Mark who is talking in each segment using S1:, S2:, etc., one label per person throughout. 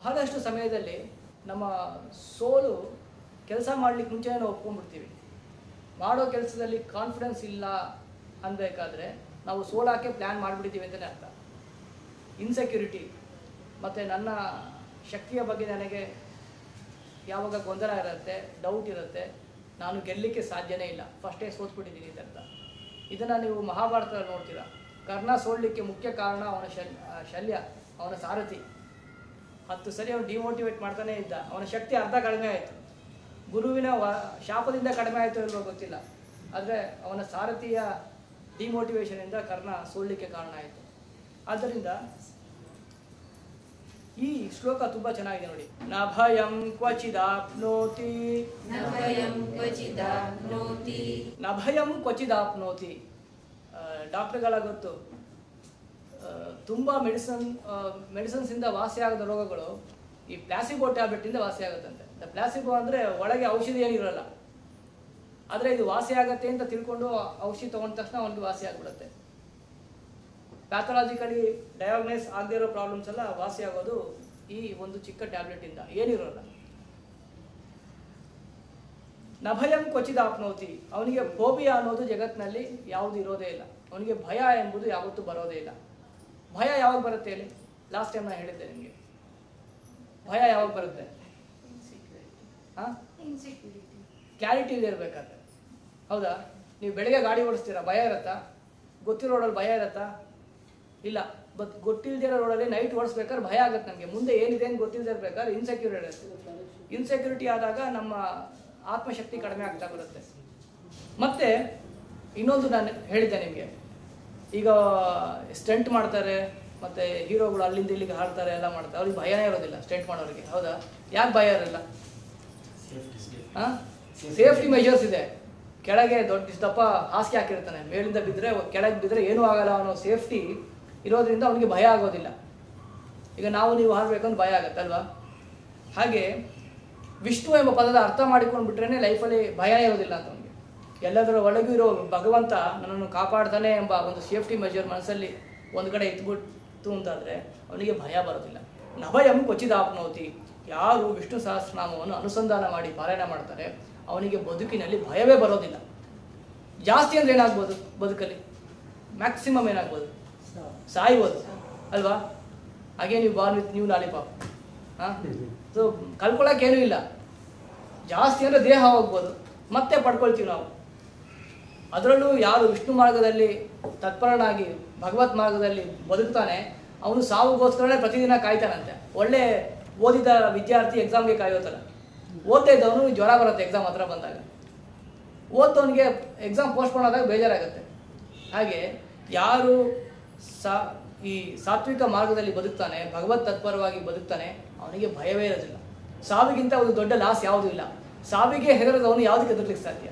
S1: ಬಹಳಷ್ಟು ಸಮಯದಲ್ಲಿ ನಮ್ಮ ಸೋಲು ಕೆಲಸ ಮಾಡ್ಲಿಕ್ಕೆ ಮುಂಚೆನೇ ನಾವು ಒಪ್ಕೊಂಡ್ಬಿಡ್ತೀವಿ ಮಾಡೋ ಕೆಲಸದಲ್ಲಿ ಕಾನ್ಫಿಡೆನ್ಸ್ ಇಲ್ಲ ಅನ್ಬೇಕಾದ್ರೆ ನಾವು ಸೋಲಾಕೆ ಪ್ಲ್ಯಾನ್ ಮಾಡಿಬಿಡ್ತೀವಿ ಅಂತಲೇ ಅರ್ಥ ಇನ್ಸೆಕ್ಯೂರಿಟಿ ಮತ್ತು ನನ್ನ ಶಕ್ತಿಯ ಬಗ್ಗೆ ನನಗೆ ಯಾವಾಗ ಗೊಂದಲ ಇರುತ್ತೆ ಡೌಟ್ ಇರುತ್ತೆ ನಾನು ಗೆಲ್ಲಲಿಕ್ಕೆ ಸಾಧ್ಯನೇ ಇಲ್ಲ ಫಸ್ಟೇ ಸೋತ್ಬಿಟ್ಟಿದ್ದೀನಿ ಅಂತ ಅರ್ಥ ಇದನ್ನು ನೀವು ಮಹಾಭಾರತದಲ್ಲಿ ನೋಡ್ತೀರಾ ಕರ್ಣ ಸೋಲ್ಲಿಕ್ಕೆ ಮುಖ್ಯ ಕಾರಣ ಅವನ ಶಲ್ ಆ, ಶಲ್ಯ ಅವನ ಸಾರಥಿ ಹತ್ತು ಸರಿ ಅವನು ಡಿಮೋಟಿವೇಟ್ ಮಾಡ್ತಾನೆ ಇದ್ದ ಅವನ ಶಕ್ತಿ ಅರ್ಧ ಕಡಿಮೆ ಆಯಿತು ಗುರುವಿನ ವ ಶಾಪದಿಂದ ಕಡಿಮೆ ಆಯಿತು ಇಲ್ವೋ ಗೊತ್ತಿಲ್ಲ ಆದರೆ ಅವನ ಸಾರಥಿಯ ಡಿಮೋಟಿವೇಶನಿಂದ ಕರ್ಣ ಸೋಲ್ಲಿಕ್ಕೆ ಕಾರಣ ಆಯಿತು ಆದ್ದರಿಂದ ಈ ಶ್ಲೋಕ ತುಂಬ ಚೆನ್ನಾಗಿದೆ ನೋಡಿ ನ ಭಯಂ ಕ್ವಚಿದಾಪ್ನೋತಿ
S2: न भयं क्वचिदाप्नोति
S1: ನ ಭಯಂ ಕ್ವಚಿದಾಪ್ನೋತಿ ಡಾಕ್ಟರ್ಗಳ ಗೊತ್ತು ಆ, ತುಂಬ ಮೆಡಿಸನ್ ಮೆಡಿಸನ್ಸಿಂದ ವಾಸಿಯಾಗದ ರೋಗಗಳು ಈ ಪ್ಲಾಸಿಬೋ ಟ್ಯಾಬ್ಲೆಟಿಂದ ವಾಸಿ ಆಗುತ್ತಂತೆ ಪ್ಲಾಸಿಬೋ ಅಂದರೆ ಒಳಗೆ ಔಷಧಿ ಏನಿರಲ್ಲ ಆದರೆ ಇದು ವಾಸಿ ಆಗತ್ತೆ ಅಂತ ತಿಳ್ಕೊಂಡು ಔಷಧಿ ತೊಗೊಂಡ ತಕ್ಷಣ ಅವನಿಗೆ ವಾಸಿ ಆಗಿಬಿಡುತ್ತೆ ಪ್ಯಾಥಲಾಜಿಕಲಿ ಡಯಾಗ್ನೈಸ್ ಆಗದೇ ಇರೋ ಪ್ರಾಬ್ಲಮ್ಸ್ ಎಲ್ಲ ವಾಸಿ ಆಗೋದು ಈ ಒಂದು ಚಿಕ್ಕ ಟ್ಯಾಬ್ಲೆಟಿಂದ ಏನಿರೋಲ್ಲ ನಭಯಂ ಕ್ವಚಿದಾಪ್ನೋತಿ ಅವನಿಗೆ ಫೋಬಿಯಾ ಅನ್ನೋದು ಜಗತ್ತಿನಲ್ಲಿ ಯಾವುದು ಇರೋದೇ ಇಲ್ಲ ಅವನಿಗೆ ಭಯ ಎಂಬುದು ಯಾವತ್ತೂ ಬರೋದೇ ಇಲ್ಲ ಭಯ ಯಾವಾಗ ಬರುತ್ತೆ ಹೇಳಿ ಲಾಸ್ಟ್ ಟೈಮ್ ನಾನು ಹೇಳಿದ್ದೆ ನಿಮಗೆ ಭಯ ಯಾವಾಗ ಬರುತ್ತೆ ಹಾಂ ಕ್ಲಾರಿಟಿ ಇಲ್ಲದೆ ಇರಬೇಕಾದ್ರೆ ಹೌದಾ ನೀವು ಬೆಳಗ್ಗೆ ಗಾಡಿ ಓಡಿಸ್ತೀರಾ ಭಯ ಇರತ್ತಾ ಗೊತ್ತಿರೋ ರೋಡಲ್ಲಿ ಭಯ ಇರತ್ತಾ ಇಲ್ಲ ಬಟ್ ಗೊತ್ತಿಲ್ಲದಿರೋ ರೋಡಲ್ಲಿ ನೈಟ್ ಓಡಿಸ್ಬೇಕಾದ್ರೆ ಭಯ ಆಗುತ್ತೆ ನಮಗೆ ಮುಂದೆ ಏನಿದೆ ಅಂತ ಗೊತ್ತಿಲ್ಲದೆ ಇರ್ಬೇಕಾದ್ರೆ ಇನ್ಸೆಕ್ಯೂರ್ ಇರುತ್ತೆ ಇನ್ಸೆಕ್ಯೂರಿಟಿ ಆದಾಗ ನಮ್ಮ ಆತ್ಮಶಕ್ತಿ ಕಡಿಮೆ ಆಗ್ತಾ ಬರುತ್ತೆ ಮತ್ತೆ ಇನ್ನೊಂದು ನಾನು ಹೇಳಿದ್ದೆ ನಿಮಗೆ ಈಗ ಸ್ಟೆಂಟ್ ಮಾಡ್ತಾರೆ ಮತ್ತೆ ಹೀರೋಗಳು ಅಲ್ಲಿಂದ ಇಲ್ಲಿಗೆ ಹಾಡ್ತಾರೆ ಎಲ್ಲ ಮಾಡ್ತಾರೆ ಅವ್ರಿಗೆ ಭಯನೇ ಇರೋದಿಲ್ಲ ಸ್ಟೆಂಟ್ ಮಾಡೋರಿಗೆ ಹೌದಾ ಯಾಕೆ ಭಯ ಇರಲ್ಲ ಸೇಫ್ಟಿ ಮೆಷರ್ಸ್ ಇದೆ ಕೆಳಗೆ ದೊಡ್ಡ ಇಷ್ಟಪ್ಪ ಹಾಸಿಗೆ ಹಾಕಿರ್ತಾನೆ ಮೇಲಿಂದ ಬಿದ್ದರೆ ಕೆಳಗೆ ಬಿದ್ದರೆ ಏನೂ ಆಗಲ್ಲ ಅನ್ನೋ ಸೇಫ್ಟಿ ಇರೋದ್ರಿಂದ ಅವನಿಗೆ ಭಯ ಆಗೋದಿಲ್ಲ ಈಗ ನಾವು ನೀವು ಹಾರಬೇಕಂದ್ರೆ ಭಯ ಆಗುತ್ತಲ್ವಾ ಹಾಗೆ ವಿಷ್ಣು ಎಂಬ ಪದದ ಅರ್ಥ ಮಾಡಿಕೊಂಡು ಬಿಟ್ರೇನೆ ಲೈಫಲ್ಲಿ ಭಯ ಇರೋದಿಲ್ಲ ಅಂತ ಅವನಿಗೆ ಎಲ್ಲದರ ಒಳಗೂ ಇರೋ ಭಗವಂತ ನನ್ನನ್ನು ಕಾಪಾಡ್ತಾನೆ ಎಂಬ ಒಂದು ಸೇಫ್ಟಿ ಮೆಜರ್ ಮನಸ್ಸಲ್ಲಿ ಒಂದು ಕಡೆ ಇಟ್ಬಿಟ್ಟು ಅಂತಾದರೆ ಅವನಿಗೆ ಭಯ ಬರೋದಿಲ್ಲ ನಭಯಂ ಕ್ವಚಿದಾಪ್ನೋತಿ ಯಾರು ವಿಷ್ಣು ಸಹಸ್ರನಾಮವನ್ನು ಅನುಸಂಧಾನ ಮಾಡಿ ಪಾರಾಯಣ ಮಾಡ್ತಾರೆ ಅವನಿಗೆ ಬದುಕಿನಲ್ಲಿ ಭಯವೇ ಬರೋದಿಲ್ಲ ಜಾಸ್ತಿ ಅಂದ್ರೆ ಏನಾಗ್ಬೋದು ಬದುಕಲ್ಲಿ ಮ್ಯಾಕ್ಸಿಮಮ್ ಏನಾಗ್ಬೋದು ಸಾಯ್ಬೋದು ಅಲ್ವಾ ಹಾಗೆ ನೀವು ಬಾರ್ ವಿತ್ ನ್ಯೂ ಲಾಲಿಪಾಪ್ ಹಾಂ ಸೊ ಕಲ್ಕೊಳಕ್ಕೇನೂ ಇಲ್ಲ ಜಾಸ್ತಿ ಅಂದರೆ ದೇಹ ಹೋಗ್ಬೋದು ಮತ್ತೆ ಪಡ್ಕೊಳ್ತೀವಿ ನಾವು ಅದರಲ್ಲೂ ಯಾರು ವಿಷ್ಣು ಮಾರ್ಗದಲ್ಲಿ ತತ್ಪರನಾಗಿ ಭಗವತ್ ಮಾರ್ಗದಲ್ಲಿ ಬದುಕ್ತಾನೆ ಅವನು ಸಾವುಗೋಸ್ಕರನೇ ಪ್ರತಿದಿನ ಕಾಯ್ತಾನಂತೆ ಒಳ್ಳೆ ಓದಿದ ವಿದ್ಯಾರ್ಥಿ ಎಕ್ಸಾಮ್ಗೆ ಕಾಯೋ ಥರ ಓದ್ತಾ ಇದ್ದವನು ಜ್ವರ ಬರುತ್ತೆ ಎಕ್ಸಾಮ್ ಹತ್ರ ಬಂದಾಗ ಓದ್ದವನಿಗೆ ಎಕ್ಸಾಮ್ ಪೋಸ್ಟ್ಪೋನ್ ಆದಾಗ ಬೇಜಾರಾಗುತ್ತೆ ಹಾಗೆ ಯಾರು ಸಾ ಈ ಸಾತ್ವಿಕ ಮಾರ್ಗದಲ್ಲಿ ಬದುಕ್ತಾನೆ ಭಗವತ್ ತತ್ಪರವಾಗಿ ಬದುಕ್ತಾನೆ ಅವನಿಗೆ ಭಯವೇ ಇರೋದಿಲ್ಲ ಸಾವಿಗಿಂತ ಒಂದು ದೊಡ್ಡ ಲಾಸ್ ಯಾವುದೂ ಇಲ್ಲ ಸಾವಿಗೆ ಹೆದರದವನು ಯಾವುದಕ್ಕೆ ಹೆದರ್ಲಿಕ್ಕೆ ಸಾಧ್ಯ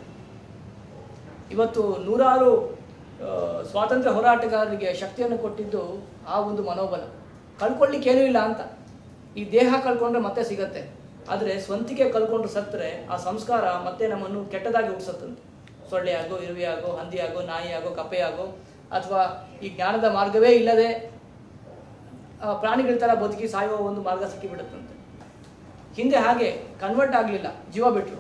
S1: ಇವತ್ತು ನೂರಾರು ಆ, ಸ್ವಾತಂತ್ರ್ಯ ಹೋರಾಟಗಾರರಿಗೆ ಶಕ್ತಿಯನ್ನು ಕೊಟ್ಟಿದ್ದು ಆ ಒಂದು ಮನೋಬಲ ಕಳ್ಕೊಳ್ಳಿಕ್ಕೆ ಏನೂ ಇಲ್ಲ ಅಂತ ಈ ದೇಹ ಕಳ್ಕೊಂಡ್ರೆ ಮತ್ತೆ ಸಿಗತ್ತೆ ಆದರೆ ಸ್ವಂತಿಕೆ ಕಳ್ಕೊಂಡ್ರೆ ಸತ್ತರೆ ಆ ಸಂಸ್ಕಾರ ಮತ್ತೆ ನಮ್ಮನ್ನು ಕೆಟ್ಟದಾಗಿ ಹುಟ್ಟಿಸತ್ತಂತೆ ಸೊಳ್ಳೆ ಆಗೋ ಇರುವೆ ಆಗೋ ಹಂದಿ ಆಗೋ ನಾಯಿ ಆಗೋ ಕಪ್ಪೆ ಆಗೋ ಅಥವಾ ಈ ಜ್ಞಾನದ ಮಾರ್ಗವೇ ಇಲ್ಲದೆ ಆ, ಪ್ರಾಣಿಗಳ ಥರ ಬದುಕಿ ಸಾಯುವ ಒಂದು ಮಾರ್ಗ ಸಿಕ್ಕಿಬಿಡುತ್ತಂತೆ ಹಿಂದೆ ಹಾಗೆ ಕನ್ವರ್ಟ್ ಆಗಲಿಲ್ಲ ಜೀವ ಬಿಟ್ಟರು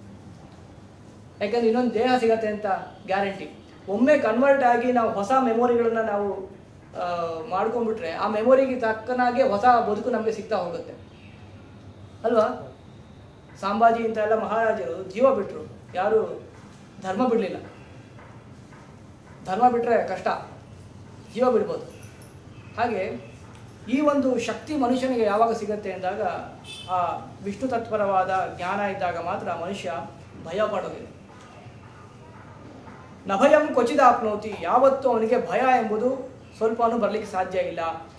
S1: ಯಾಕಂದ್ರೆ ಇನ್ನೊಂದು ದೇಹ ಸಿಗತ್ತೆ ಅಂತ ಗ್ಯಾರಂಟಿ ಒಮ್ಮೆ ಕನ್ವರ್ಟ್ ಆಗಿ ನಾವು ಹೊಸ ಮೆಮೊರಿಗಳನ್ನ ನಾವು ಆ, ಮಾಡ್ಕೊಂಡ್ಬಿಟ್ರೆ ಆ ಮೆಮೊರಿಗೆ ತಕ್ಕನಾಗೆ ಹೊಸ ಬದುಕು ನಮಗೆ ಸಿಗ್ತಾ ಹೋಗುತ್ತೆ ಅಲ್ವಾ ಸಾಂಬಾಜಿ ಇಂಥ ಎಲ್ಲ ಮಹಾರಾಜರು ಜೀವ ಬಿಟ್ಟರು ಯಾರು ಧರ್ಮ ಬಿಡಲಿಲ್ಲ ಧರ್ಮ ಬಿಟ್ಟರೆ ಕಷ್ಟ ಜೀವ ಬಿಡ್ಬೋದು ಹಾಗೆ ಈ ಒಂದು ಶಕ್ತಿ ಮನುಷ್ಯನಿಗೆ ಯಾವಾಗ ಸಿಗತ್ತೆ ಅಂದಾಗ ಆ ವಿಷ್ಣು ತತ್ಪರವಾದ ಜ್ಞಾನ ಇದ್ದಾಗ ಮಾತ್ರ ಮನುಷ್ಯ ಭಯ ಪಡೋದಿಲ್ಲ ನಭಯಂ ಕ್ವಚಿದಾಪ್ನೋತಿ ಯಾವತ್ತೂ ಅವನಿಗೆ ಭಯ ಎಂಬುದು ಸ್ವಲ್ಪನೂ ಬರಲಿಕ್ಕೆ ಸಾಧ್ಯ ಇಲ್ಲ